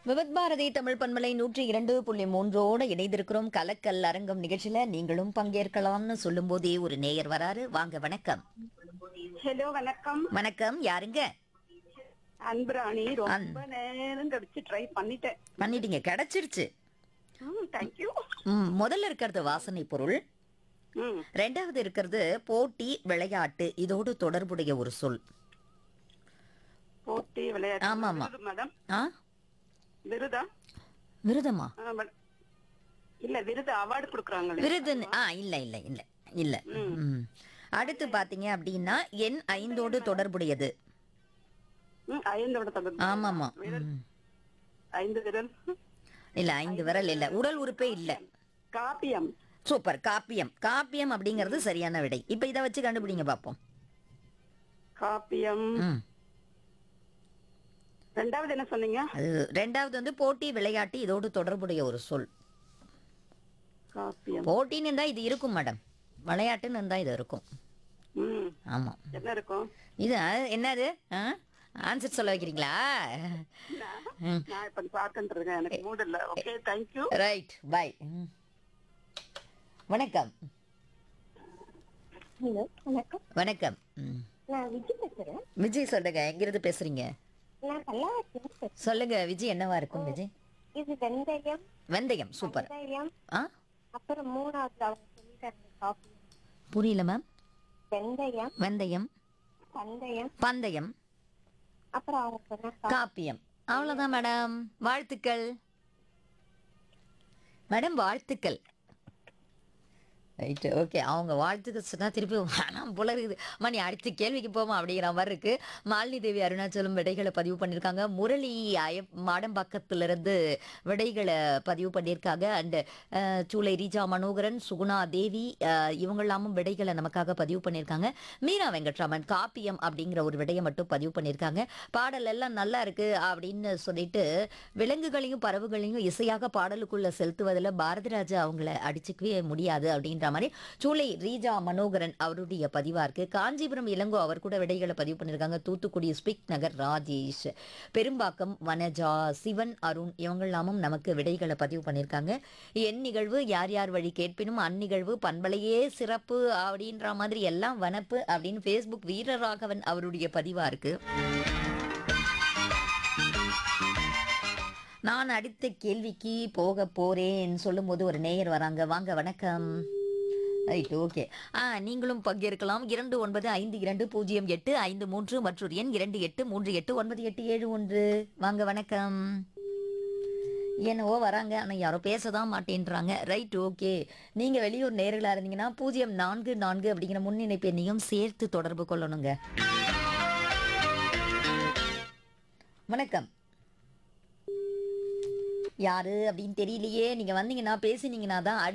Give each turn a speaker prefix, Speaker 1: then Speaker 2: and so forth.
Speaker 1: விவத் பாரதி தமிழ் பண்பலை நூற்றி இரண்டு புள்ளி மூன்றோடு இணைந்திருக்கிறோம் கலக்கல் அரங்கம் நிகழ்ச்சியில நீங்களும் பங்கேற்கலாம்னு சொல்லும் போதே ஒரு நேயர் வராரு வாங்க வணக்கம்
Speaker 2: ஹலோ வணக்கம்
Speaker 1: வணக்கம் யாருங்க
Speaker 2: அன்புராணி ரொம்ப நேரம் கழிச்சு ட்ரை பண்ணிட்டேன்
Speaker 1: பண்ணிட்டீங்க கிடைச்சிருச்சு
Speaker 2: ம் தேங்க்யூ
Speaker 1: ம், முதல்ல இருக்கிறது வாசனை பொருள்
Speaker 2: ம்
Speaker 1: ரெண்டாவது இருக்கிறது போட்டி விளையாட்டு இதோடு தொடர்புடைய ஒரு சொல்
Speaker 2: போட்டி விளையாட்டு
Speaker 1: ஆமா, ஆமா.
Speaker 2: விருது மேடம்
Speaker 1: ஆ
Speaker 2: விருதா
Speaker 1: விருதமா
Speaker 2: ஆ, மேடம். இல்ல விருது அவார்டு கொடுக்குறாங்களே
Speaker 1: விருது ஆ இல்ல இல்ல இல்ல இல்ல ம். அடுத்து பாத்தீங்க அப்படின்னா எண் ஐந்தோடு தொடர்புடையது
Speaker 2: ம் ஐந்தோட தொடர்பு
Speaker 1: ஆமாமா
Speaker 2: விரல்
Speaker 1: ம்.
Speaker 2: ஐந்து விரல்
Speaker 1: இல்ல ஐந்து விரல் இல்ல உடல் உறுப்பே இல்ல
Speaker 2: காப்பியம்
Speaker 1: சூப்பர் காப்பியம் காப்பியம் அப்படிங்கிறது சரியான விடை இப்ப இத வச்சு கண்டுபிடிங்க பாப்போம்
Speaker 2: காப்பியம்
Speaker 1: ம்.
Speaker 2: ரெண்டாவது என்ன சொன்னீங்க
Speaker 1: அது ரெண்டாவது வந்து போட்டி விளையாட்டு இதோடு தொடர்புடைய ஒரு சொல்
Speaker 2: காப்பியம்
Speaker 1: போட்டின்னு இருந்தா இது இருக்கும் மேடம் விளையாட்டுன்னு இருந்தா இது இருக்கும்
Speaker 2: ம்
Speaker 1: ஆமா
Speaker 2: என்ன இருக்கும்
Speaker 1: இது அஹ், என்னது ஆன்சர் சொல்ல வைக்கிறீங்களா ம்.
Speaker 2: நான் இப்ப பார்க்கிட்டு இருக்கேன் எனக்கு மூட் இல்ல ஓகே தேங்க்யூ
Speaker 1: ரைட் பை வணக்கம்
Speaker 3: ஹலோ வணக்கம்
Speaker 1: வணக்கம் ம்.
Speaker 3: நான் விஜய் பேசுறேன்
Speaker 1: விஜய் சொல்லுங்க எங்கிருந்து பேசுறீங்க
Speaker 3: நான் பல்லாவரத்துல பேசுறேன்
Speaker 1: சொல்லுங்க விஜய் என்னவா இருக்கும் விஜய்
Speaker 3: இது வெந்தயம்
Speaker 1: வெந்தயம் சூப்பர்
Speaker 3: வெந்தயம்
Speaker 1: ஆ
Speaker 3: அப்புறம் மூணாவது அவங்க சொல்லிட்டாங்க காஃபி
Speaker 1: புரியல மேம்
Speaker 3: வெந்தயம்
Speaker 1: வெந்தயம்
Speaker 3: பந்தயம்
Speaker 1: பந்தயம்
Speaker 3: அப்புறம் அவங்க சொன்ன கா-
Speaker 1: காப்பியம் அவ்வளவுதான் மேடம் வாழ்த்துக்கள் மேடம் வாழ்த்துக்கள் ரைட்டு ஓகே அவங்க வாழ்த்துக்கள் சொன்னா திருப்பி வேணாம் போல இருக்குது அம்மா நீ அடுத்த கேள்விக்கு போமா அப்படிங்கிற மாதிரி இருக்கு மாலினி தேவி அருணாச்சலம் விடைகளை பதிவு பண்ணியிருக்காங்க முரளி அய மாடம்பாக்கத்திலிருந்து விடைகளை பதிவு பண்ணியிருக்காங்க அண்ட் சூளை ரீஜா மனோகரன் சுகுணா தேவி அஹ், இவங்கெல்லாமும் விடைகளை நமக்காக பதிவு பண்ணியிருக்காங்க மீரா வெங்கட்ராமன் காப்பியம் அப்படிங்கிற ஒரு விடையை மட்டும் பதிவு பண்ணியிருக்காங்க பாடல் எல்லாம் நல்லா இருக்கு அப்படின்னு சொல்லிட்டு விலங்குகளையும் பறவைகளையும் இசையாக பாடலுக்குள்ள செலுத்துவதில் பாரதிராஜா அவங்கள அடிச்சுக்கவே முடியாது அப்படின்ற மாதிரி சூளை ரீஜா மனோகரன் அவருடைய பதிவா இருக்கு காஞ்சிபுரம் இளங்கோ அவர் கூட விடைகளை பதிவு பண்ணியிருக்காங்க தூத்துக்குடி ஸ்பிக் நகர் ராஜேஷ் பெரும்பாக்கம் வனஜா சிவன் அருண் இவங்கெல்லாமும் நமக்கு விடைகளை பதிவு பண்ணியிருக்காங்க என் நிகழ்வு யார் யார் வழி கேட்பினும் அந்நிகழ்வு பண்பலையே சிறப்பு அப்படின்ற மாதிரி எல்லாம் வனப்பு அப்படின்னு ஃபேஸ்புக் வீரராகவன் அவருடைய பதிவா இருக்கு நான் அடுத்த கேள்விக்கு போக போறேன் சொல்லும்போது ஒரு நேயர் வராங்க வாங்க வணக்கம் ரைட் ஓகே ஆ நீங்களும் பங்கேற்கலாம் இரண்டு ஒன்பது ஐந்து இரண்டு பூஜ்ஜியம் எட்டு ஐந்து மூன்று மற்றொரு எண் இரண்டு எட்டு மூன்று எட்டு ஒன்பது எட்டு ஏழு ஒன்று வாங்க வணக்கம் என்னவோ வராங்க ஆனால் யாரோ பேச தான் மாட்டேன்றாங்க ரைட் ஓகே நீங்கள் வெளியூர் நேர்களாக இருந்தீங்கன்னா பூஜ்ஜியம் நான்கு நான்கு அப்படிங்கிற முன்னிணைப்பு எண்ணையும் சேர்த்து தொடர்பு கொள்ளணுங்க வணக்கம் யாரு அப்படின்னு தெரியலையே நீங்க வந்தீங்கன்னா பேசினீங்கன்னா தான்